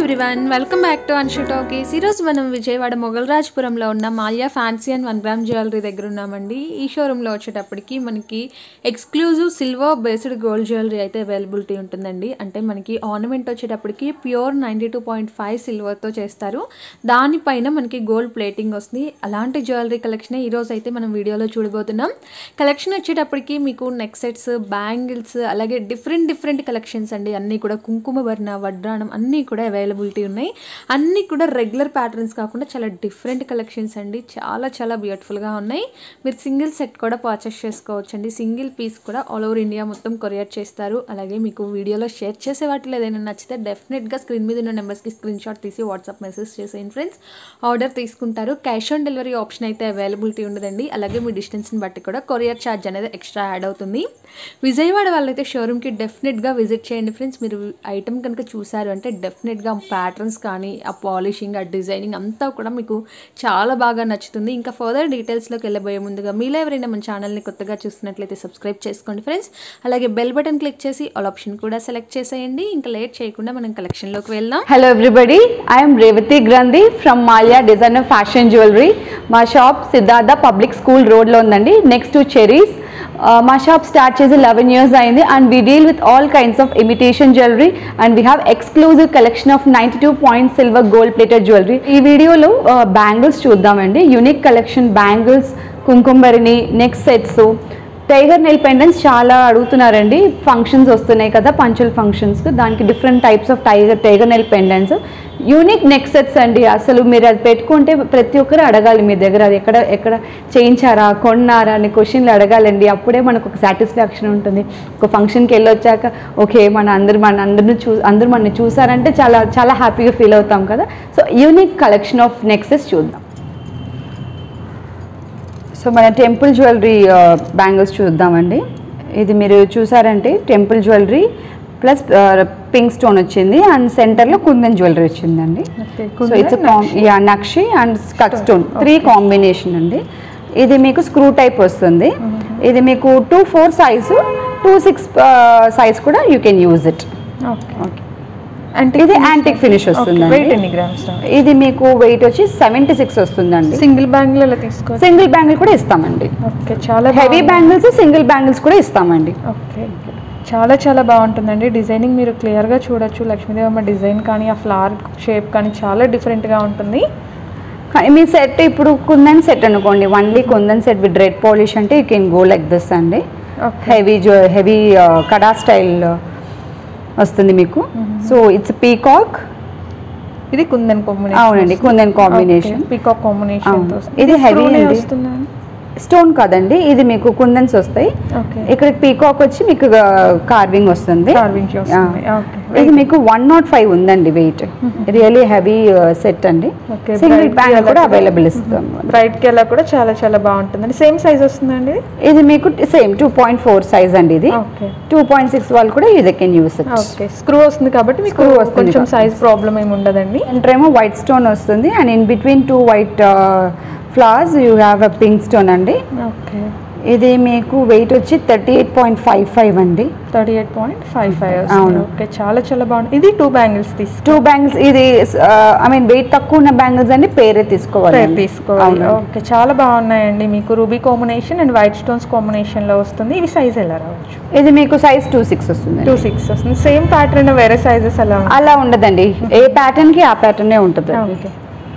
Everyone welcome back to Anshu talkies ఈరోజు మనం విజయవాడ మొగల్రాజ్పురంలో ఉన్న Malya fancy and one gram jewellery దగ్గర ఉన్నామండి ఈ షోరూంలో వచ్చేటప్పటికి మనకి exclusive silver based gold jewellery అయితే అవైలబిలిటీ ఉంటుందండి అంటే మనకి ఆర్నమెంట్ వచ్చేటప్పటికి pure ninety two point five సిల్వర్తో చేస్తారు దానిపైన మనకి గోల్డ్ ప్లేటింగ్ వస్తుంది అలాంటి జ్యువెలరీ కలెక్షన్ ఈరోజు అయితే మనం వీడియోలో చూడబోతున్నాం కలెక్షన్ వచ్చేటప్పటికి మీకు నెక్ సెట్స్ బ్యాంగిల్స్ అలాగే డిఫరెంట్ డిఫరెంట్ కలెక్షన్స్ అండి అన్నీ కూడా కుంకుమ వర్ణ వడ్రాణం అన్నీ కూడా అవైలబిలిటీ ఉన్నాయి అన్నీ కూడా రెగ్యులర్ ప్యాటర్న్స్ కాకుండా చాలా డిఫరెంట్ కలెక్షన్స్ అండి చాలా చాలా బ్యూటిఫుల్గా ఉన్నాయి మీరు సింగిల్ సెట్ కూడా పర్చేస్ చేసుకోవచ్చు అండి సింగిల్ పీస్ కూడా ఆల్ ఓవర్ ఇండియా మొత్తం కొరియర్ చేస్తారు అలాగే మీకు వీడియోలో షేర్ చేసే వాటిలో ఏదైనా నచ్చితే డెఫినెట్గా స్క్రీన్ మీద ఉన్న నెంబర్స్కి స్క్రీన్ షాట్ తీసి వాట్సాప్ మెసేజ్ చేసేయండి ఫ్రెండ్స్ ఆర్డర్ తీసుకుంటారు క్యాష్ ఆన్ డెలివరీ ఆప్షన్ అయితే అవైలబిలిటీ ఉండదండి అలాగే మీ డిస్టెన్స్ని బట్టి కూడా కొరియర్ ఛార్జ్ అనేది ఎక్స్ట్రా యాడ్ అవుతుంది విజయవాడ వాళ్ళైతే షోరూమ్కి డెఫినెట్గా విజిట్ చేయండి ఫ్రెండ్స్ మీరు ఐటమ్ కనుక చూసారు అంటే డెఫినెట్గా ప్యాటర్న్స్ కానీ ఆ పాలిషింగ్ ఆ డిజైనింగ్ అంతా కూడా మీకు చాలా బాగా నచ్చుతుంది ఇంకా ఫర్దర్ డీటెయిల్స్లోకి వెళ్ళబోయే ముందుగా మీలో ఎవరైనా మన ఛానల్ని కొత్తగా చూస్తున్నట్లయితే సబ్స్క్రైబ్ చేసుకోండి ఫ్రెండ్స్ అలాగే బెల్ బటన్ క్లిక్ చేసి ఆల్ ఆప్షన్ కూడా సెలెక్ట్ చేసేయండి ఇంకా లేట్ చేయకుండా మనం కలెక్షన్లోకి వెళ్దాం Hello everybody, I am Revati Grandi from Malia Designer Fashion Jewelry. మా షాప్ సిద్ధార్థ పబ్లిక్ స్కూల్ రోడ్లో ఉందండి నెక్స్ట్ టు చెరీస్ మా షాప్ స్టార్ట్ చేసి లెవెన్ ఇయర్స్ అయింది and we deal with all kinds of imitation jewellery and we have exclusive collection of ninety two point silver gold plated jewellery ఈ వీడియోలో bangles చూద్దామండి unique collection bangles కుంకుంబరిని neck sets tiger nail pendants చాలా అడుగుతున్నారండి functions వస్తున్నాయి కదా పంచువల్ functions దానికి different types of tiger tiger nail pendants unique neck sets అండి అసలు మీరు అది పెట్టుకుంటే ప్రతి ఒక్కరు అడగాలి మీ దగ్గర అది ఎక్కడ ఎక్కడ చేయించారా కొన్నారా అని క్వశ్చన్లు అడగాలండి అప్పుడే మనకు ఒక సాటిస్ఫాక్షన్ ఉంటుంది ఒక ఫంక్షన్కి వెళ్ళొచ్చాక ఓకే మన అందరు మన అందరిని చూ అందరూ మన చూసారంటే చాలా చాలా హ్యాపీగా ఫీల్ అవుతాం కదా so unique collection of neck sets చూద్దాం సో మన టెంపుల్ జ్యువెలరీ బ్యాంగిల్స్ చూద్దామండి ఇది మీరు చూసారంటే temple jewellery plus pink stone వచ్చింది అండ్ సెంటర్లో కుందన్ జ్యువెలరీ వచ్చిందండి so it's a nakshi and cut stone three combination అండి ఇది మీకు స్క్రూ టైప్ వస్తుంది ఇది మీకు two four size two six size కూడా you can use it okay okay అంటే ఇది యాంటిక్ ఫినిష్ వెయిట్ వస్తుందండి ఎన్ని గ్రామ్స్ ఇది మీకు వెయిట్ వచ్చి సెవెంటీ సిక్స్ వస్తుందండి సింగిల్ బ్యాంగిల్ అలా తీసుకోవచ్చు సింగిల్ బ్యాంగిల్ కూడా ఇస్తామండి ఓకే చాలా హెవీ బ్యాంగిల్స్ సింగిల్ బ్యాంగిల్స్ కూడా ఇస్తామండి ఓకే చాలా చాలా బాగుంటుందండి డిజైనింగ్ మీరు క్లియర్గా చూడొచ్చు లక్ష్మీదేవమ్మ డిజైన్ కానీ ఆ ఫ్లవర్ షేప్ కానీ చాలా డిఫరెంట్గా ఉంటుంది కానీ మీ సెట్ ఇప్పుడు కుందన్ సెట్ అనుకోండి only kundan set with red polish అంటే you can go like this అండి ఓకే హెవీ జో హెవీ కడా స్టైల్ వస్తుంది మీకు సో ఇట్స్ పీకాక్ ఇది కుందన్ కాంబినేషన్ అవునండి కుందన్ కాంబినేషన్ పీకాక్ కాంబినేషన్ అవును. ఇది heavy అండి. వస్తుందా స్టోన్ కాదండి ఇది మీకు కుందన్స్ వస్తాయి ఓకే ఇక్కడ పీకాక్ వచ్చి మీకు కార్వింగ్ వస్తుంది కార్వింగ్ వస్తుంది ఓకే ఇది మీకు వన్ నాట్ ఫైవ్ ఉందండి వెయిట్ రియలీ హెవీ సెట్ అండి Okay, single bright bang colour కూడా కూడా. అవైలబుల్ ఇస్తాం బ్రైట్ కి అలా కూడా చాలా చాలా బాగుంటుందండి సేమ్ సైజ్ వస్తుందండి ఇది మీకు same two point four size అండి ఇది ఓకే టూ పాయింట్ సిక్స్ వాళ్ళు కూడా ఇది can use it okay screw వస్తుంది కాబట్టి మీకు Screw వస్తుంది కొంచెం కాబట్టి. సైజ్ ప్రాబ్లం ఏమి ఉండదండి సెంటర్ ఏమో వైట్ స్టోన్ వస్తుంది and in between two white flowers you have a pink stone అండి ఓకే ఇది మీకు వెయిట్ వచ్చి thirty eight point five five అండి thirty eight point five five అవును. ఓకే చాలా చాలా బాగుంది ఇది టూ బ్యాంగిల్స్ తీసుకో టూ బ్యాంగిల్స్ ఇది ఐ మీన్ వెయిట్ తక్కువ ఉన్న బ్యాంగిల్స్ అండి పేరే తీసుకోవాలి పేరు తీసుకోవాలి అవునండి. ఓకే చాలా బాగున్నాయండి మీకు ruby combination and white stones combination లో వస్తుంది ఇవి సైజ్ ఎలా రావచ్చు ఇది మీకు సైజ్ టూ సిక్స్ వస్తుంది టూ సిక్స్ వస్తుంది సేమ్ ప్యాటర్న్ వేరే సైజెస్ అలా ఉంటాయి అలా ఉండదండి ఏ ప్యాటర్న్ కి ఆ ప్యాటర్నే ఉంటుంది ఓకే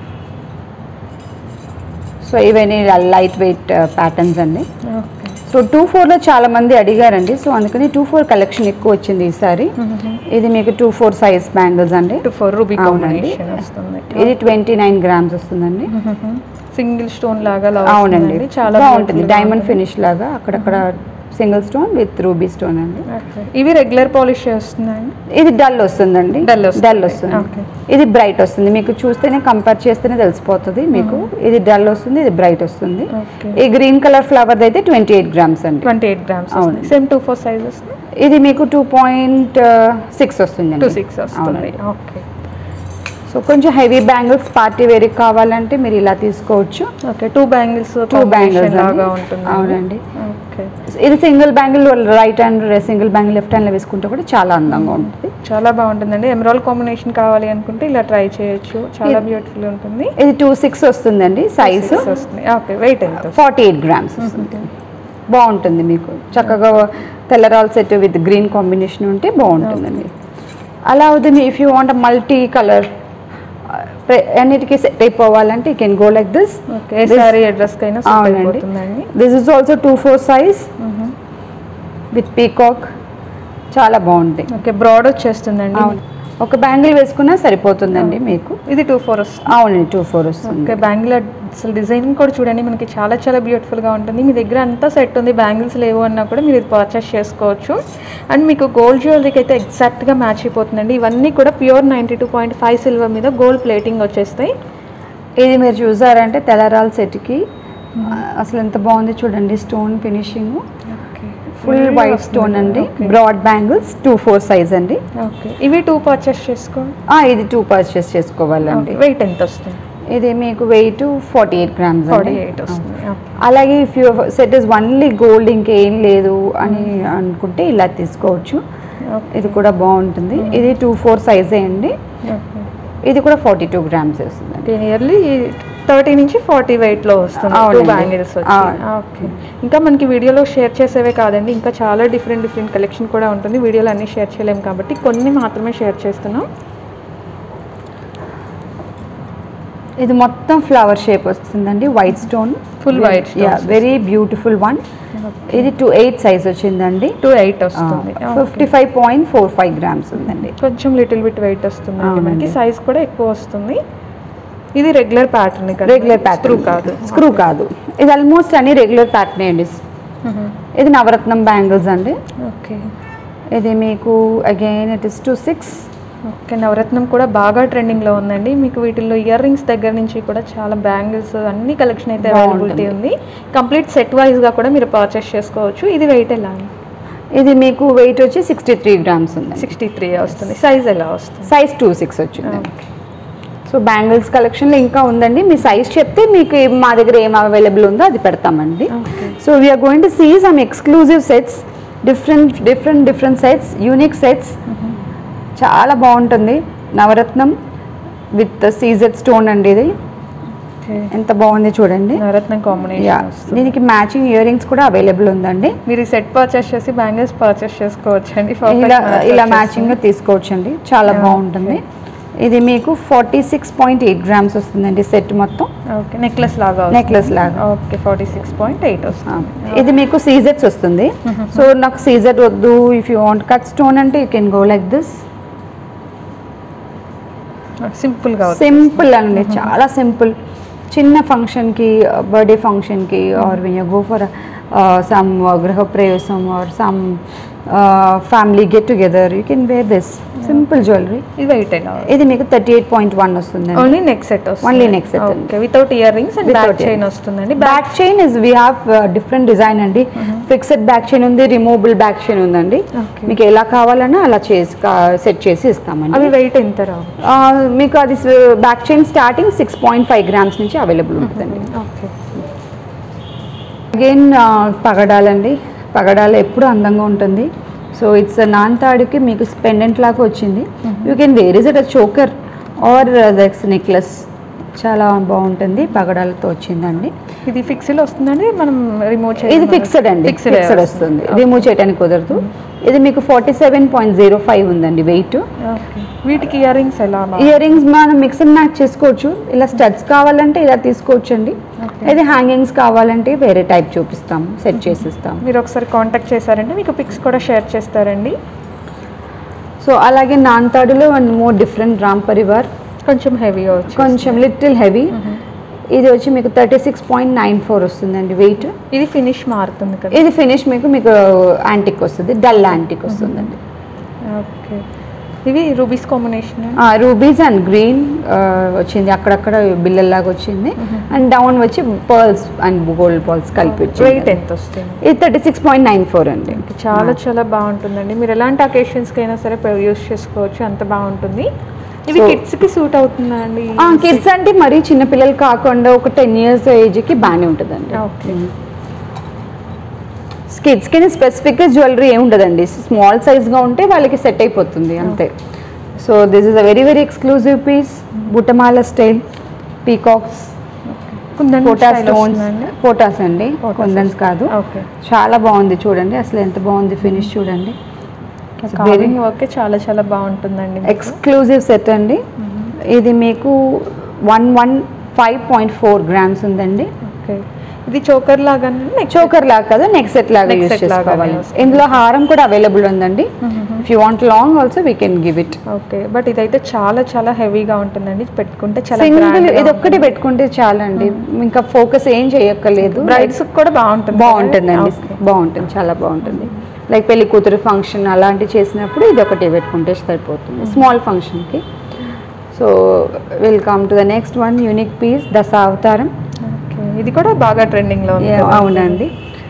సో ఇవన్నీ లైట్ వెయిట్ ప్యాటర్న్స్ అండి ఓకే సో టూ ఫోర్లో చాలా మంది అడిగారండి సో అందుకని టూ ఫోర్ కలెక్షన్ ఎక్కువ వచ్చింది ఈసారి ఇది మీకు టూ ఫోర్ సైజ్ బ్యాంగిల్స్ అండి టూ ఫోర్ రూబీ అవునండి. కాంబినేషన్ వస్తుంది ఇది ట్వంటీ నైన్ గ్రామ్స్ వస్తుందండి సింగిల్ స్టోన్ లాగా అలా అవునండి వస్తుందండి. చాలా బాగుంటుంది beautiful గా డైమండ్ ఉంటుంది. ఫినిష్ లాగా అక్కడక్కడ single stone with ruby stone అండి Okay. ఇవి రెగ్యులర్ పాలిష్ చేస్తుందండి ఇది డల్ వస్తుందండి Dull వస్తుంది. డల్ వస్తుంది Okay. ఇది బ్రైట్ వస్తుంది మీకు చూస్తేనే కంపేర్ చేస్తేనే తెలిసిపోతుంది మీకు ఇది డల్ వస్తుంది ఇది బ్రైట్ వస్తుంది ఓకే ఈ గ్రీన్ కలర్ ఫ్లవర్ అయితే ట్వంటీ ఎయిట్ గ్రామ్స్ అండి ట్వంటీ ఎయిట్ గ్రామ్స్ అవును. సేమ్ టూ ఫోర్ సైజెస్ ఇది మీకు టూ పాయింట్ సిక్స్ వస్తుంది టూ సిక్స్ వస్తుంది ఓకే సో కొంచెం హెవీ బ్యాంగిల్స్ పార్టీ వేర్కి కావాలంటే మీరు ఇలా తీసుకోవచ్చు okay two bangles two bangles లాగా ఉంటుంది అవునండి ఓకే ఇది single bangle right hand single bangle left హ్యాండ్లో వేసుకుంటే కూడా చాలా అందంగా ఉంటుంది చాలా బాగుంటుందండి ఎమరాల్ కాంబినేషన్ కావాలి అనుకుంటే ఇలా ట్రై చేయొచ్చు చాలా బ్యూటిఫుల్ ఉంటుంది ఇది టూ సిక్స్ వస్తుందండి సైజు Six వస్తుంది ఓకే వెయిట్ ఎంత ఫార్టీ ఎయిట్ గ్రామ్స్ వస్తుంది బాగుంటుంది మీకు చక్కగా తెల్లరాల్ సెట్ విత్ గ్రీన్ కాంబినేషన్ ఉంటే బాగుంటుందండి అలా అవుతుంది if you want multi colour అన్నిటికీ సెట్ అయిపోవాలంటే you can go like this okay sorry address కైనా suit అవునండి. అయిపోతుందండి this is also two four size with peacock చాలా బాగుంటాయి ఓకే బ్రాడ్ వచ్చేస్తుందండి అవును ఒక బ్యాంగిల్ వేసుకున్నా సరిపోతుందండి మీకు ఇది టూ ఫోర్ వస్తుంది అవునండి టూ ఫోర్ వస్తుంది ఓకే బ్యాంగిల్ అసలు డిజైనింగ్ కూడా చూడండి మనకి చాలా చాలా బ్యూటిఫుల్గా ఉంటుంది మీ దగ్గర అంతా సెట్ ఉంది బ్యాంగిల్స్ లేవు అన్నా కూడా మీరు ఇది పర్చేస్ చేసుకోవచ్చు అండ్ మీకు గోల్డ్ జ్యువెలరీకి అయితే ఎగ్జాక్ట్గా మ్యాచ్ అయిపోతుందండి ఇవన్నీ కూడా pure ninety two point five silver మీద గోల్డ్ ప్లేటింగ్ వచ్చేస్తాయి ఇది మీరు చూసారంటే తెల్లరాల్ సెట్కి అసలు ఎంత బాగుంది చూడండి stone finishing full white stone అండి broad bangles two four size అండి ఓకే ఇవి టూ పర్చేస్ చేసుకోండి ఆ, ఇది టూ పర్చేస్ చేసుకోవాలండి వెయిట్ ఎంత వస్తుంది ఇది మీకు weight forty eight grams forty అండి ఎయిట్ వస్తుంది Okay. అలాగే if you set is only gold ఇంకేం లేదు అని అనుకుంటే ఇలా తీసుకోవచ్చు Okay. ఇది కూడా బాగుంటుంది ఇది టూ ఫోర్ సైజే అండి Okay. ఇది కూడా ఫార్టీ టూ గ్రామ్స్ వస్తుంది అంటే నియర్లీ థర్టీ నుంచి ఫార్టీ వెయిట్లో వస్తుంది టూ అవునండి. బ్యాంగిల్స్ వచ్చి అవును. ఓకే ఇంకా మనకి వీడియోలో షేర్ చేసేవే కాదండి ఇంకా చాలా డిఫరెంట్ డిఫరెంట్ కలెక్షన్ కూడా ఉంటుంది వీడియోలో అన్నీ షేర్ చేయలేము కాబట్టి కొన్ని మాత్రమే షేర్ చేస్తున్నాం ఇది మొత్తం ఫ్లవర్ షేప్ వస్తుందండి white stone Full white stones. Very beautiful one ఇది టూ ఎయిట్ సైజ్ వచ్చిందండి టూ ఎయిట్ వస్తుంది fifty five point four five grams ఉందండి కొంచెం లిటిల్ బిట్ వెయిట్ వస్తుంది మనకి అవునండి. సైజ్ కూడా ఎక్కువ వస్తుంది ఇది regular pattern regular pattern screw కాదు స్క్రూ కాదు ఇది ఆల్మోస్ట్ అన్ని రెగ్యులర్ ప్యాటర్న్ అండి ఇది నవరత్నం బ్యాంగిల్స్ అండి ఓకే ఇది మీకు again it is two six okay నవరత్నం కూడా బాగా ట్రెండింగ్లో ఉందండి మీకు వీటిల్లో ఇయర్ రింగ్స్ దగ్గర నుంచి కూడా చాలా బ్యాంగిల్స్ అన్ని కలెక్షన్ అయితే అవైలబిలిటీ ఉంది కంప్లీట్ సెట్ వైజ్గా కూడా మీరు పర్చేస్ చేసుకోవచ్చు ఇది వెయిట్ ఎలా ఇది మీకు వెయిట్ వచ్చి సిక్స్టీ త్రీ గ్రామ్స్ ఉందండి సిక్స్టీ త్రీ వస్తుంది సైజ్ ఎలా వస్తుంది సైజ్ టూ సిక్స్ వచ్చిందండి Okay. సో బ్యాంగిల్స్ కలెక్షన్లో ఇంకా ఉందండి మీ సైజ్ చెప్తే మీకు ఏం- మా దగ్గర ఏం అవైలబుల్ ఉందో అది పెడతామండి Okay. So we are going to see some exclusive sets different different different sets unique sets చాలా బాగుంటుంది నవరత్నం విత్ సీజెడ్ స్టోన్ అండి ఇది Okay. ఎంత బాగుంది చూడండి నవరత్నం యా కాంబినేషన్ వస్తుంది దీనికి మ్యాచింగ్ ఇయర్ రింగ్స్ కూడా అవైలబుల్ ఉందండి మీరు సెట్ పర్చేస్ చేసి బ్యాంగిల్స్ పర్చేస్ చేసుకోవచ్చు అండి ఇలా ఇలా మ్యాచింగ్ తీసుకోవచ్చండి చాలా బాగుంటుంది ఇది మీకు forty six point eight grams వస్తుందండి సెట్ మొత్తం ఓకే నెక్లెస్ లాగా నెక్లెస్ లాగా okay forty six point eight ఆ, వస్తుంది ఇది మీకు సీజెట్స్ వస్తుంది సో నాకు సీజెట్ వద్దు if you want cut stone అంటే you can go like this సింపుల్గా సింపుల్ అండి చాలా సింపుల్ చిన్న ఫంక్షన్కి బర్త్డే ఫంక్షన్కి or when you go for some గృహప్రవేశం or some family get together you can wear this simple jewellery ఇది వెయిట్ ఎలా ఇది మీకు థర్టీ ఎయిట్ పాయింట్ వన్ వస్తుంది ఓన్లీ నెక్ సెట్ వస్తుంది Only neck set ఉంది. Okay without earrings and Without back chain earrings. వస్తుందండి back chain is we have different design అండి fixed back chain ఉంది రిమూవబుల్ బ్యాక్ చైన్ ఉందండి Okay. మీకు ఎలా కావాలన్నా అలా చేసి సెట్ చేసి అవి ఇస్తామండి వెయిట్ ఎంత రావు ఆ, మీకు అది back chain starting six point five grams నుంచి అవైలబుల్ ఉంటుందండి ఓకే అగైన్ పగడాలండి పగడాలు ఎప్పుడు అందంగా ఉంటుంది సో ఇట్స్ నాన్ తాడుకి మీకు పెండెంట్ లాగా వచ్చింది you can wear is it a choker or that's necklace చాలా బాగుంటుంది పగడాలతో వచ్చిందండి ఇది ఫిక్స్డ్ వస్తుందండి మనం రిమూవ్ ఇది ఫిక్స్డ్ అండి ఫిక్స్డ్ ఫిక్స్డ్ వస్తుంది రిమూవ్ చేయడానికి కుదరదు ఇది మీకు forty seven point zero five ఉందండి వెయిట్ ఓకే వీటికి ఇయర్ రింగ్స్ ఎలా ఇయర్ రింగ్స్ మనం మిక్స్ అండ్ మ్యాచ్ చేసుకోవచ్చు ఇలా స్టడ్స్ కావాలంటే ఇలా తీసుకోవచ్చు అండి Okay. అయితే హ్యాంగింగ్స్ కావాలంటే వేరే టైప్ చూపిస్తాము సెట్ చేసిస్తాము మీరు ఒకసారి కాంటాక్ట్ చేశారంటే మీకు పిక్స్ కూడా షేర్ చేస్తారండి సో అలాగే నాన్తాడులో one more different Ram Parivar కొంచెం హెవీ వచ్చి కొంచెం లిటిల్ హెవీ ఇది వచ్చి మీకు thirty six point nine four వస్తుందండి వెయిట్ ఇది ఫినిష్ మారుతుంది కదా ఇది ఫినిష్ మీకు మీకు యాంటిక్ వస్తుంది డల్ యాంటిక్ వస్తుందండి ఓకే ఇవి rubies combination rubies and green వచ్చింది అక్కడక్కడ బిల్లల్లాగా వచ్చింది అండ్ డౌన్ వచ్చి పర్ల్స్ అండ్ గోల్డ్ బాల్స్ కలిపి వెయిట్ వచ్చింది ఎంత వస్తుంది ఇది thirty six point nine four అండి చాలా చాలా బాగుంటుందండి మీరు ఎలాంటి అకేషన్స్కి అయినా సరే యూస్ చేసుకోవచ్చు అంత బాగుంటుంది ఇవి So- కిడ్స్ కి సూట్ అవుతుందా అండి కిడ్స్ అంటే మరీ చిన్న పిల్లలు కాకుండా ఒక టెన్ ఇయర్స్ ఏజ్కి బాగానే ఉంటుందండి ఓకే కిడ్స్కి స్పెసిఫిక్గా జ్యువెలరీ ఏమి ఉండదండి స్మాల్ సైజ్గా ఉంటే వాళ్ళకి సెట్ అయిపోతుంది అంతే so this is a very very exclusive piece బుట్టమాల స్టైల్ పీకాక్స్ కుందన్ పోటా style స్టోన్స్ వస్తుందండి? పోటాస్ అండి Potas. కుందన్స్ కాదు ఓకే చాలా బాగుంది చూడండి అసలు ఎంత బాగుంది ఫినిష్ చూడండి It's very- కార్వింగ్ వర్క్ చాలా చాలా బాగుంటుందండి మీకు. ఎక్స్క్లూజివ్ సెట్ అండి ఇది మీకు one one five point four grams ఉందండి ఓకే ఇది చోకర్ లాగానే నెక్ చోకర్ లాగా కదా నెక్ సెట్ లాగా Neck యూస్ set లాగానే చేసుకోవాలి వస్తుంది. ఇందులో హారం కూడా అవైలబుల్ ఉందండి if you want long also we can give it okay but ఇదైతే చాలా చాలా హెవీగా ఉంటుందండి పెట్టుకుంటే చాలా సింగిల్ ఇది ఒక్కటి పెట్టుకుంటే చాలండి ఇంకా ఫోకస్ ఏం చేయక్కర్లేదు బ్రైడ్స్ కూడా బాగుంటుంది బాగుంటుందండి Okay. బాగుంటుంది చాలా బాగుంటుంది లైక్ పెళ్లి కూతురు ఫంక్షన్ అలాంటివి చేసినప్పుడు ఇది ఒకటి పెట్టుకుంటే సరిపోతుంది స్మాల్ ఫంక్షన్కి so welcome to the next one unique piece దశ అవతారం ఓకే ఇది కూడా బాగా ట్రెండింగ్ లో ఉంది Yeah, అవునండి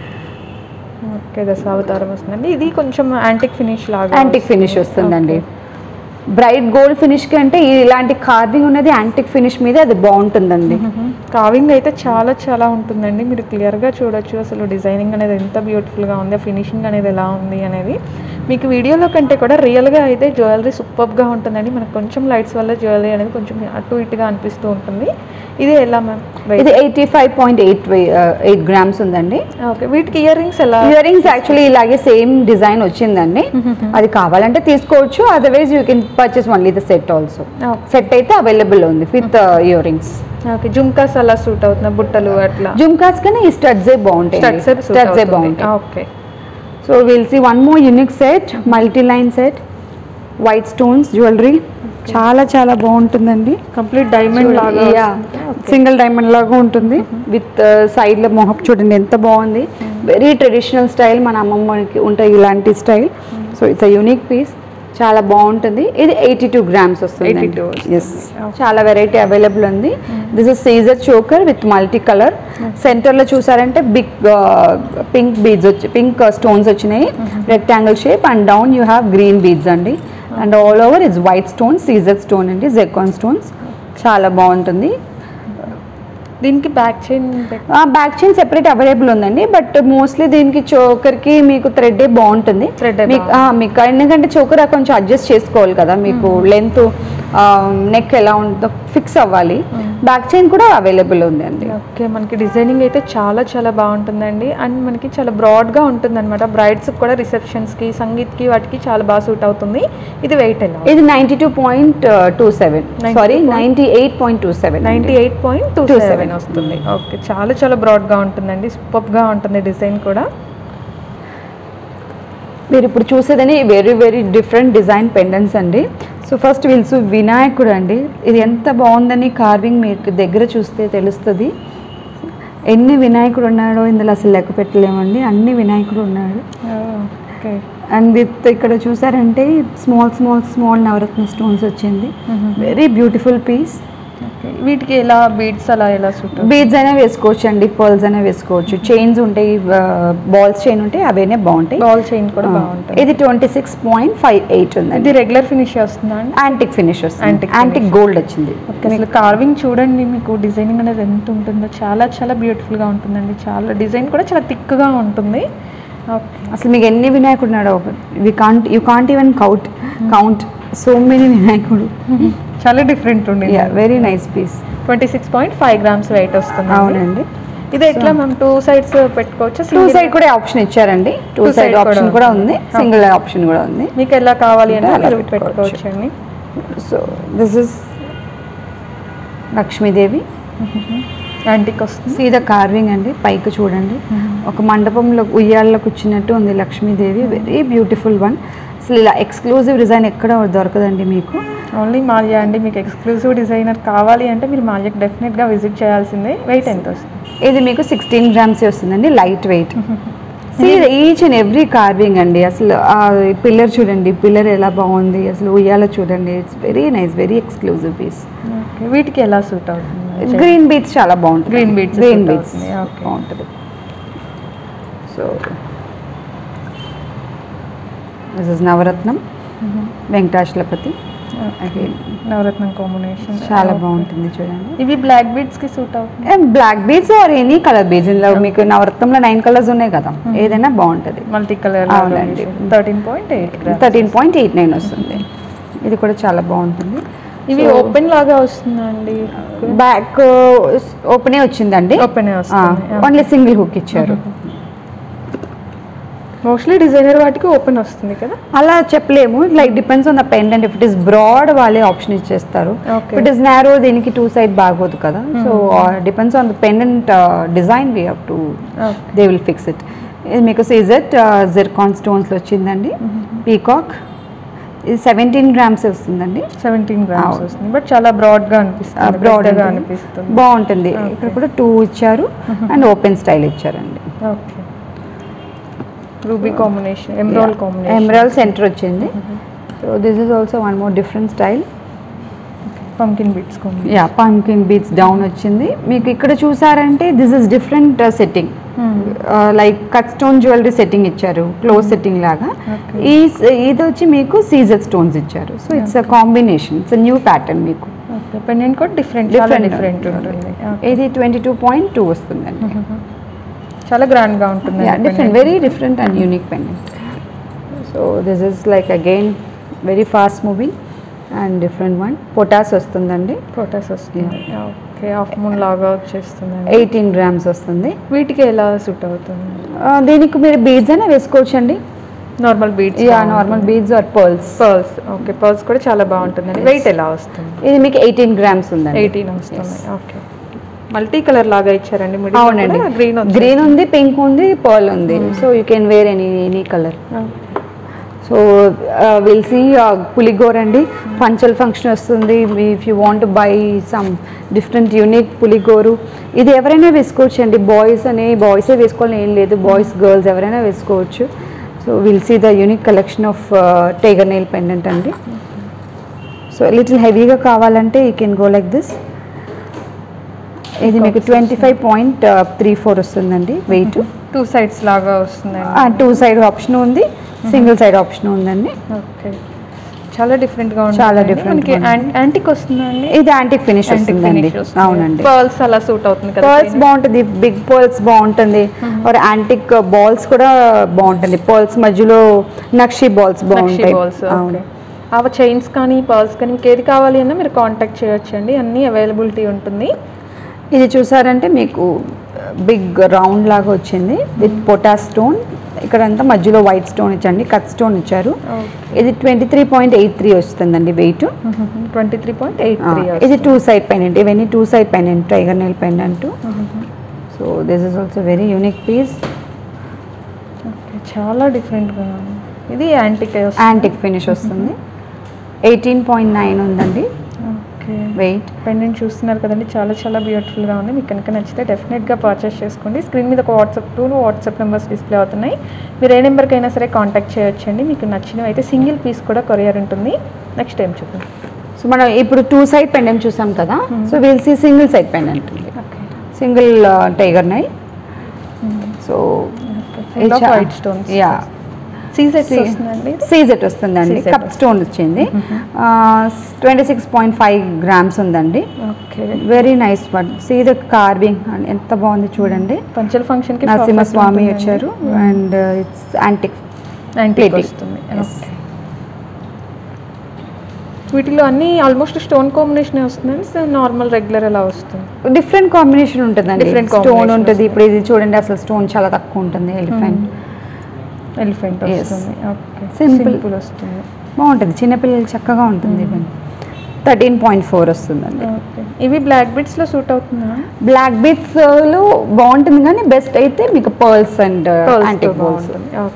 ఓకే దశ అవతారం వస్తుందండి ఇది కొంచెం యాంటిక్ ఫినిష్ లాగా యాంటిక్ ఫినిష్ వస్తుందండి బ్రైట్ గోల్డ్ ఫినిష్ కంటే ఇలాంటి కార్వింగ్ ఉన్నది యాంటిక్ ఫినిష్ మీద అది బాగుంటుందండి కావింగ్ అయితే చాలా చాలా ఉంటుందండి మీరు క్లియర్గా చూడొచ్చు అసలు డిజైనింగ్ అనేది ఎంత బ్యూటిఫుల్గా ఉంది ఫినిషింగ్ అనేది ఎలా ఉంది అనేది మీకు వీడియోలో కంటే కూడా రియల్గా అయితే జ్యువెలరీ సూపర్గా ఉంటుందండి మనకు కొంచెం లైట్స్ వల్ల జ్యువెలరీ అనేది కొంచెం అటు ఇటుగా అనిపిస్తూ ఉంటుంది ఇది ఎలా మ్యామ్ ఇది eighty five point eight eight grams ఉందండి ఓకే వీటికి ఇయర్ రింగ్స్ ఎలా ఇయర్ రింగ్స్ యాక్చువల్లీ ఇలాగే సేమ్ డిజైన్ వచ్చిందండి అది కావాలంటే తీసుకోవచ్చు otherwise you can purchase only the set also set అయితే అవైలబుల్ ఉంది with earrings okay jhumkas అలా సూట్ అవుతున్నాయి బుట్టలు అట్లా జుమ్కాస్ కన్నా ఈ స్టడ్సే బాగుంటాయి స్టడ్స్ స్టడ్సే బాగుంటాయి okay so will see one more unique set multi line set white stones jewellery చాలా చాలా బాగుంటుందండి కంప్లీట్ డైమండ్ లాగా సింగిల్ డైమండ్ లాగా ఉంటుంది విత్ సైడ్ లో మొహప్ చూడండి ఎంత బాగుంది వెరీ ట్రెడిషనల్ స్టైల్ మన అమ్మమ్మకి ఉంటాయి ఇలాంటి style so it's a unique piece చాలా బాగుంటుంది ఇది ఎయిటీ టూ గ్రామ్స్ వస్తుంది 82 వస్తుంది. ఎస్ చాలా వెరైటీ అవైలబుల్ ఉంది this is CZ choker with multi colour centre లో చూసారంటే బిగ్ పింక్ బీడ్స్ వచ్చి పింక్ స్టోన్స్ వచ్చినాయి rectangle shape and down you have green beads అండి and all over is white stone CZ stone అండి zircon stones చాలా బాగుంటుంది దీనికి back chain back chain separate available ఉందండి బట్ మోస్ట్లీ దీనికి చోకర్కి మీకు థ్రెడ్ బాగుంటుంది Thread ఏ మీకు ఆ, మీకు ఎందుకంటే చోకర్ కొంచెం అడ్జస్ట్ చేసుకోవాలి కదా మీకు లెంత్ నెక్ ఎలా ఉంటుందో ఫిక్స్ అవ్వాలి బ్యాక్ చైన్ కూడా అవైలబుల్ ఉంది అండి ఓకే మనకి డిజైనింగ్ అయితే చాలా చాలా బాగుంటుందండి అండ్ మనకి చాలా బ్రాడ్గా ఉంటుంది అనమాట బ్రైడ్స్ కూడా రిసెప్షన్స్కి సంగీత్కి వాటికి చాలా బాగా సూట్ అవుతుంది ఇది వెయిట్ ఎలా ఇది ninety two point two seven 92 sorry ninety eight point two seven ninety eight point two 27 seven వస్తుంది ఓకే చాలా చాలా బ్రాడ్గా ఉంటుందండి సూపర్గా ఉంటుంది డిజైన్ కూడా మీరు ఇప్పుడు చూసేదని very very different design pendants అండి సో ఫస్ట్ వీల్స్ వినాయకుడు అండి ఇది ఎంత బాగుందని కార్వింగ్ మీకు దగ్గర చూస్తే తెలుస్తుంది ఎన్ని వినాయకుడు ఉన్నాడో ఇందులో అసలు లెక్క పెట్టలేమండి అన్ని వినాయకుడు ఉన్నాడు ఓకే అండ్ విత్ ఇక్కడ చూసారంటే స్మాల్ స్మాల్ స్మాల్ నవరత్న స్టోన్స్ వచ్చింది వెరీ బ్యూటిఫుల్ పీస్ ఓకే వీటికి ఎలా బీడ్స్ అలా ఎలా సూట్ బీడ్స్ అయినా వేసుకోవచ్చు అండి పర్ల్స్ అయినా వేసుకోవచ్చు చైన్స్ ఉంటాయి బాల్స్ చైన్ ఉంటాయి అవైనా బాగుంటాయి బాల్ చైన్ కూడా బాగుంటుంది ఇది twenty six point five eight ఉందండి ఇది రెగ్యులర్ ఫినిష్ వస్తుందా అండి యాంటిక్ ఫినిష్ వస్తుంది Antique యాంటిక్ గోల్డ్ వచ్చింది ఓకే అసలు కార్వింగ్ చూడండి మీకు డిజైనింగ్ అనేది ఎంత ఉంటుందో చాలా చాలా బ్యూటిఫుల్గా ఉంటుందండి చాలా డిజైన్ కూడా చాలా థిక్గా ఉంటుంది ఓకే అసలు మీకు ఎన్ని వినాయకుడు ఉన్నాడో we can't you can't even count count so many వినాయకుడు చాలా డిఫరెంట్ ఉంది very nice piece twenty six point five grams weight వస్తుంది అవునండి ఇది ఎట్లా మేము టూ సైడ్స్ పెట్టుకోవచ్చు టూ సైడ్ కూడా ఆప్షన్ ఇచ్చారండి two Two side side option కూడా కూడా ఉంది. ఉంది సింగిల్ ఆప్షన్ కూడా ఉంది మీకు ఎలా కావాలి అంటే అలా మీరు పెట్టుకోవచ్చు. పెట్టుకోవచ్చు అండి so this is Lakshmidevi antique వస్తుంది సీదా కార్వింగ్ అండి పైకి చూడండి ఒక మండపంలో ఉయ్యాల్లో కూర్చున్నట్టు ఉంది లక్ష్మీదేవి వెరీ బ్యూటిఫుల్ వన్ అసలు ఇలా ఎక్స్క్లూజివ్ డిజైన్ ఎక్కడ దొరకదండి మీకు ఓన్లీ మాల్యా అండి మీకు ఎక్స్క్లూజివ్ డిజైనర్ కావాలి అంటే మీరు మాల్యాకి డెఫినెట్గా విజిట్ చేయాల్సిందే వెయిట్ ఎంత వస్తుంది ఇది మీకు సిక్స్టీన్ గ్రామ్స్ వస్తుందండి light weight each and every carving అండి అసలు ఆ పిల్లర్ చూడండి పిల్లర్ ఎలా బాగుంది అసలు ఉయ్యాల చూడండి it's very nice very exclusive piece okay వీటికి ఎలా సూట్ అవుతుంది గ్రీన్ బీట్స్ చాలా బాగుంటుంది Green beads green suit beads అవుతుంది, okay. బాగుంటుంది సో దిస్ ఇస్ నవరత్నం వెంకటాచలపతి Again, నవరత్నం కాంబినేషన్ చాలా బాగుంటుంది చూడండి ఇవి బ్లాక్ బీడ్స్ కి సూట్ అవుతుంది black beads or any colour beads ఇందులో మీకు నవరత్నంలో నైన్ కలర్స్ ఉన్నాయి కదా ఏదైనా బాగుంటుంది మల్టీ కలర్ అవునండి. Thirteen point eight thirteen point eight nine వస్తుంది ఇది కూడా చాలా బాగుంటుంది ఇవి ఓపెన్ లాగా వస్తుందండి బ్యాక్ ఓపెనే వచ్చిందండి ఓపెన్ వస్తుంది ఓన్లీ సింగిల్ హుక్ ఇచ్చారు మోస్ట్లీ డిజైనర్ వాటికి ఓపెన్ వస్తుంది కదా అలా చెప్పలేము like depends on the pendant if it is broad వాళ్ళే ఆప్షన్ ఇచ్చేస్తారు Okay. ఇట్ ఇస్ నారో దీనికి టూ సైడ్ బాగోదు కదా so depends on the pendant design we have to they will fix it ఇది మీకు సీజెట్ జిర్కాన్ స్టోన్స్లో వచ్చిందండి peacock ఇది సెవెంటీన్ గ్రామ్స్ వస్తుందండి సెవెంటీన్ గ్రామ్స్ వస్తుంది బట్ చాలా బ్రాడ్ గా అనిపిస్తుంది బ్రాడ్ పెద్దగా అనిపిస్తుంది బాగుంటుంది ఇక్కడ కూడా టూ ఇచ్చారు అండ్ ఓపెన్ స్టైల్ ఇచ్చారండి okay ruby combination emerald combination emerald centre వచ్చింది so this is also one more different style pumpkin beads combination yeah pumpkin beads down వచ్చింది మీకు ఇక్కడ చూసారంటే this is different setting like cut stone jewellery setting ఇచ్చారు close setting లాగా Okay. ఈ ఇది వచ్చి మీకు సీజర్ స్టోన్స్ ఇచ్చారు so it's a combination it's new pattern మీకు ఓకే పెండెంట్ కూడా డిఫరెంట్ చాలా డిఫరెంట్ ఉంటుంది ఇది ట్వంటీ టూ పాయింట్ టూ వస్తుందండి చాలా గ్రాండ్ గా ఉంటుంది different very different and unique pendant so this is like again very fast moving and different one పొటాస్ వస్తుందండి ఫోటోస్ వస్తుంది ఓకే హాఫ్ మూన్ లాగా వచ్చేస్తుంది ఎయిటీన్ గ్రామ్స్ వస్తుంది వీటికి ఎలా సూట్ అవుతుంది ఆ, దీనికి మీరు బీడ్స్ అయినా వేసుకోవచ్చు అండి normal beads yeah normal beads or pearls pearls okay pearls కూడా చాలా బాగుంటుందండి వెయిట్ ఎలా వస్తుంది ఇది మీకు ఎయిటీన్ గ్రామ్స్ ఉందండి ఎయిటీన్ వస్తుంది ఓకే మల్టీ కలర్ లాగా ఇచ్చారండి మిడిల్ అవునండి గ్రీన్ గ్రీన్ ఉంది పింక్ ఉంది పర్ల్ ఉంది so you can wear any any colour so will see పులిగోర్ అండి పంచల్ ఫంక్షన్ వస్తుంది if you want buy some different unique పులిగోరు ఇది ఎవరైనా వేసుకోవచ్చు అండి బాయ్స్ అని బాయ్సే వేసుకోవాలని ఏం లేదు బాయ్స్ గర్ల్స్ ఎవరైనా వేసుకోవచ్చు so will see the unique collection of tiger nail pendant అండి సో లిటిల్ హెవీగా కావాలంటే you can go like this ఇది మీకు twenty five point three four వస్తుందండి వెయిట్ టూ సైడ్స్ లాగా వస్తుందండి టూ సైడ్ ఆప్షన్ ఉంది సింగిల్ సైడ్ ఆప్షన్ ఉందండి ఓకే చాలా డిఫరెంట్ గా ఉంటుంది చాలా different మనకి గా ఉంది. యాంటిక్ వస్తుందండి ఇది యాంటిక్ ఫినిష్ వస్తుందండి అవునండి పర్ల్స్ అలా సూట్ అవుతుంది కదా పర్ల్స్ బాగుంటుంది బిగ్ పర్ల్స్ బాగుంటుంది ఆర్ యాంటిక్ బాల్స్ కూడా బాగుంటుంది పర్ల్స్ మధ్యలో నక్షి బాల్స్ బాగుంటాయి బాల్స్ అవును ఓకే ఆ చైన్స్ కానీ పర్ల్స్ కానీ మీకు ఏది కావాలి అన్నా మీరు కాంటాక్ట్ చేయొచ్చండి అన్ని అవైలబిలిటీ ఉంటుంది ఇది చూసారంటే మీకు బిగ్ రౌండ్ లాగా వచ్చింది విత్ పొటా స్టోన్ ఇక్కడ అంతా మధ్యలో వైట్ స్టోన్ ఇచ్చండి కట్ స్టోన్ ఇచ్చారు ఇది twenty three point eight three వస్తుందండి weight twenty three point eight three ఇది టూ సైడ్ పెండెంట్ ఇవన్నీ two side pendant tiger nail pendant so this is also very unique piece okay చాలా డిఫరెంట్గా ఉంది ఇది యాంటిక్ యాంటిక్ ఫినిష్ వస్తుంది eighteen point nine ఉందండి okay weight pendant చూస్తున్నారు కదండి చాలా చాలా బ్యూటిఫుల్గా ఉంది మీకు కనుక నచ్చితే డెఫినెట్గా పర్చేస్ చేసుకోండి స్క్రీన్ మీద ఒక WhatsApp two WhatsApp numbers display అవుతున్నాయి మీరు ఏ నెంబర్కి అయినా సరే కాంటాక్ట్ చేయొచ్చండి మీకు నచ్చినవి అయితే సింగిల్ పీస్ కూడా కొరియర్ ఉంటుంది నెక్స్ట్ టైం చూద్దాం సో మనం ఇప్పుడు టూ సైడ్ పెండెంట్ చూసాం కదా so will see single side pendant okay single tiger nail so full of white stones yeah సీజెట్స్ See. వస్తుందండి సీజెట్ వస్తుందండి Seaset. కప్ స్టోన్ వచ్చింది twenty six point five grams ఉందండి okay very nice but see the carving ఎంత బాగుంది చూడండి పంచల్ ఫంక్షన్కి నరసింహస్వామి వచ్చారు and it's antique antique plating. వస్తుంది Yes. Okay. వీటిలో అన్ని ఆల్మోస్ట్ స్టోన్ కాంబినేషన్ వస్తుంది నార్మల్ రెగ్యులర్ అలా వస్తుంది డిఫరెంట్ కాంబినేషన్ ఉంటుందండి Different స్టోన్ combination ఉంటుంది వస్తుంది. ఇప్పుడు ఇది చూడండి అసలు స్టోన్ చాలా తక్కువ ఉంటుంది ఎలిఫెంట్ ఎలిఫెంట్ Yes. వస్తుంది ఓకే Simple. సింపుల్ వస్తుంది బాగుంటుంది చిన్నపిల్లలు చక్కగా ఉంటుంది ఈవెన్ థర్టీన్ పాయింట్ ఫోర్ వస్తుందండి ఓకే ఇవి బ్లాక్ బిట్స్ లో సూట్ అవుతుందా బ్లాక్ బీట్స్ లో బాగుంటుంది కానీ బెస్ట్ అయితే మీకు pearls and antique balls okay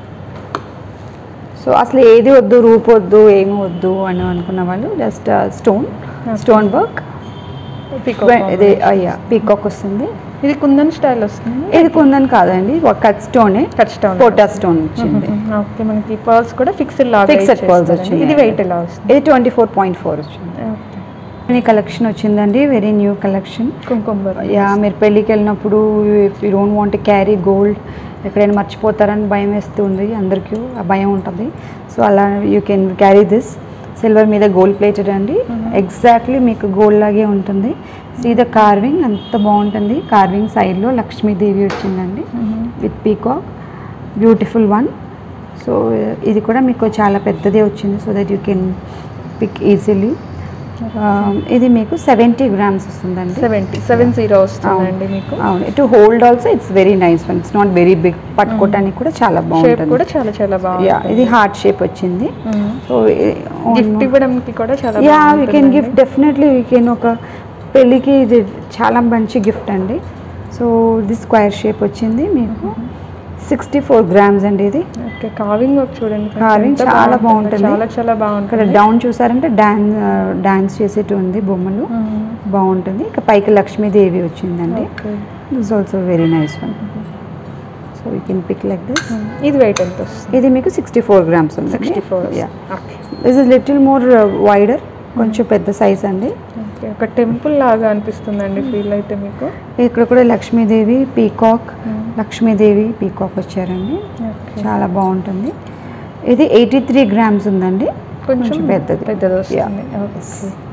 so అసలు ఏది వద్దు రూప్ వద్దు ఏమి వద్దు అని అనుకున్న వాళ్ళు జస్ట్ స్టోన్ స్టోన్ వర్క్ ఇది అయ్యా పీకాక్ వస్తుంది ఇది కుందన్ స్టైల్ వస్తుంది ఇది కుందని కాదండి ఒక కట్ స్టోనే కట్ స్టోన్ పోటా స్టోన్ వచ్చింది ఓకే మనకి పర్ల్స్ కూడా ఫిక్స్డ్ లాగా Fixed ఇచ్చేస్తారండి. pearls వచ్చినాయి. ఇది వెయిట్ ఎలా వస్తుంది ఇది ట్వంటీ ఫోర్ పాయింట్ ఫోర్ వచ్చింది Okay. ఈ కలెక్షన్ వచ్చిందండి వెరీ న్యూ కలెక్షన్ కుంకుమ బరువు. యా మీరు పెళ్ళికి వెళ్ళినప్పుడు if you don't want carry gold ఎక్కడైనా మర్చిపోతారని భయం వేస్తుంది అందరికీ ఆ భయం ఉంటుంది సో అలా you can carry this silver మీద గోల్డ్ ప్లేటెడ్ అండి ఎగ్జాక్ట్లీ మీకు గోల్డ్ లాగే ఉంటుంది సీ ద కార్వింగ్ అంత బాగుంటుంది కార్వింగ్ సైడ్లో లక్ష్మీదేవి వచ్చిందండి with peacock beautiful one so ఇది కూడా మీకు చాలా పెద్దదే వచ్చింది so that you can pick easily ఇది మీకు సెవెంటీ గ్రామ్స్ వస్తుందండి సెవెంటీ సెవెన్ జీరో వస్తుందండి మీకు అవును to hold also it's very nice one it's not very big పట్టుకోవటానికి కూడా చాలా షేప్ బాగుంటుంది కూడా చాలా చాలా యా బాగుంది ఇది హార్ట్ షేప్ వచ్చింది సో గిఫ్ట్ ఇవ్వడానికి కూడా చాలా యా వీ కెన్ బాగుంటుందండి. గిఫ్ట్ డెఫినెట్లీ వీ కెన్ ఒక పెళ్ళికి ఇది చాలా మంచి గిఫ్ట్ అండి సో ఇది స్క్వేర్ షేప్ వచ్చింది మీకు సిక్స్టీ ఫోర్ గ్రామ్స్ అండి ఇది ఓకే కార్వింగ్ వర్క్ చూడండి friends. Carving ఎంత చాలా బాగుంటుందో. బాగుంటుంది. చాలా చాలా ఇక్కడ బాగుంటుంది డౌన్ చూసారంటే డాన్స్ డాన్స్ చేసేటి ఉంది బొమ్మలు మ్మ్. బాగుంటుంది ఇక పైకి లక్ష్మీదేవి వచ్చిందండి okay this also very nice one so you can pick like this hmm. ఇది వెయిట్ ఎంత వస్తుంది ఇది మీకు సిక్స్టీ ఫోర్ గ్రామ్స్ ఉంది sixty four yeah okay this is little more wider కొంచెం పెద్ద సైజ్ అండి ఓకే ఒక టెంపుల్ లాగా అనిపిస్తుందండి ఫీల్ అయితే మీకు ఇక్కడ కూడా Lakshmidevi peacock hmm. Lakshmidevi peacock వచ్చారండి ఓకే చాలా బాగుంటుంది ఇది ఎయిటీ త్రీ గ్రామ్స్ ఉందండి కొంచెం కొంచెం పెద్దది. పెద్దది Yeah. వస్తుంది okay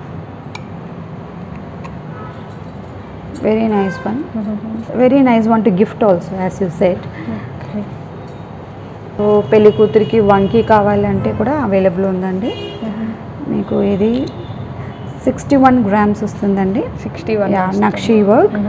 very nice one very nice one to gift also as you set okay so పెళ్లి కూతురికి వంకీ కావాలంటే కూడా అవైలబుల్ ఉందండి మీకు ఇది సిక్స్టీ వన్ గ్రామ్స్ వస్తుందండి సిక్స్టీ వన్ యా నక్షీ వర్క్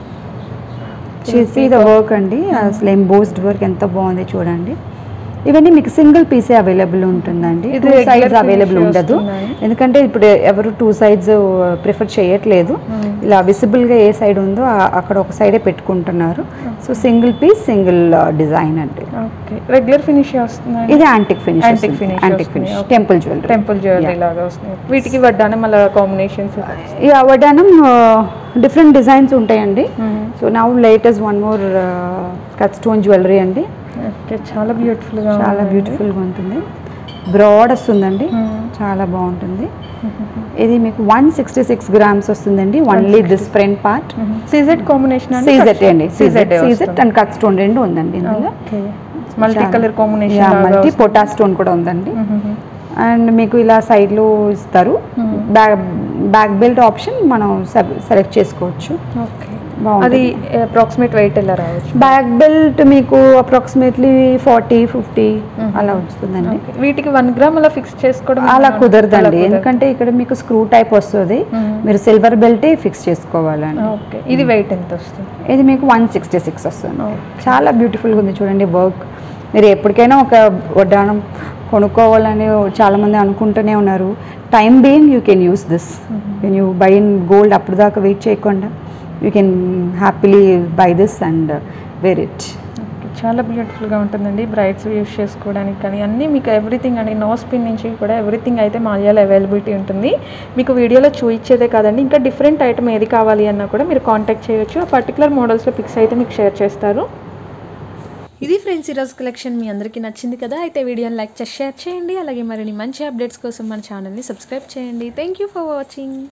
చేసి ద వర్క్ అండి అసలు ఎంబోస్డ్ వర్క్ ఎంత బాగుంది చూడండి ఇవన్నీ మీకు సింగిల్ పీసే అవైలబుల్ ఉంటుందండి ఇది two regular sides finish available ఉండదు వస్తుందండి. ఎందుకంటే ఇప్పుడు ఎవరు టూ సైడ్స్ ప్రిఫర్ చేయట్లేదు ఇలా విజిబుల్గా ఏ సైడ్ ఉందో ఆ- అక్కడ ఒక సైడే పెట్టుకుంటున్నారు so single piece single design అండి ఓకే రెగ్యులర్ ఫినిష్ వస్తుందండి ఇది antique finish Antique finish antique వస్తుంది, finish okay. Temple jewellery temple jewellery లాగా వస్తుంది వీటికి వడ్డానం మళ్ళీ కాంబినేషన్స్ యా వడ్డానం డిఫరెంట్ డిజైన్స్ ఉంటాయండి so now latest one more cut stone jewellery అండి ఓకే చాలా బ్యూటిఫుల్ గా చాలా ఉందండి. బ్యూటిఫుల్గా ఉంటుంది బ్రాడ్ వస్తుందండి మ్మ్. చాలా బాగుంటుంది ఇది మీకు వన్ సిక్స్టీ సిక్స్ గ్రామ్స్ వస్తుందండి only this front part CZ combination CZ అండి CZ CZ and cut stone రెండు ఉందండి ఇందులో okay multi colour combination multi పొటా స్టోన్ కూడా ఉందండి అండ్ మీకు ఇలా సైడ్లో ఇస్తారు బ్యాక్ బ్యాక్ బెల్ట్ ఆప్షన్ మనం సెలెక్ట్ చేసుకోవచ్చు ఓకే అది బాగుంది అప్రాక్సిమేట్ వెయిట్ ఎలా రావచ్చు బ్యాక్ బెల్ట్ మీకు అప్రాక్సిమేట్లీ ఫార్టీ ఫిఫ్టీ అలా వస్తుందండి Okay. వీటికి వన్ గ్రామ్ అలా ఫిక్స్ చేసుకోవడం అలా అలా కుదరదండి కుదరదు. ఎందుకంటే ఇక్కడ మీకు స్క్రూ టైప్ వస్తుంది మ్మ్. మీరు సిల్వర్ బెల్టే ఫిక్స్ చేసుకోవాలండి ఓకే ఇది వెయిట్ ఎంత వస్తుంది ఇది మీకు వన్ సిక్స్టీ సిక్స్ వస్తుంది Okay. చాలా బ్యూటిఫుల్గా ఉంది చూడండి వర్క్ మీరు ఎప్పటికైనా ఒక వడ్డానం కొనుక్కోవాలని చాలామంది అనుకుంటూనే ఉన్నారు time being you can use this can you buy in gold అప్పుడు దాకా వెయిట్ చేయకుండా you can happily buy this and wear it Okay. చాలా బ్యూటిఫుల్గా ఉంటుందండి బ్రైడ్స్ యూస్ చేసుకోవడానికి కానీ అన్నీ మీకు ఎవ్రీథింగ్ అండి నో స్పిన్ నుంచి కూడా ఎవ్రీథింగ్ అయితే మాల్యాలో అవైలబిలిటీ ఉంటుంది మీకు వీడియోలో చూయించేదే కాదండి ఇంకా డిఫరెంట్ ఐటమ్ ఏది కావాలి అన్నా కూడా మీరు కాంటాక్ట్ చేయొచ్చు ఆ పర్టికులర్ మోడల్స్లో పిక్స్ అయితే మీకు షేర్ చేస్తారు ఇది ఫ్రెండ్స్ ఈరోజు కలెక్షన్ మీ అందరికీ నచ్చింది కదా అయితే వీడియోని లైక్ చేసి షేర్ చేయండి అలాగే మరిన్ని మంచి అప్డేట్స్ కోసం మన ఛానల్ని సబ్స్క్రైబ్ చేయండి థ్యాంక్ యూ ఫర్ వాచింగ్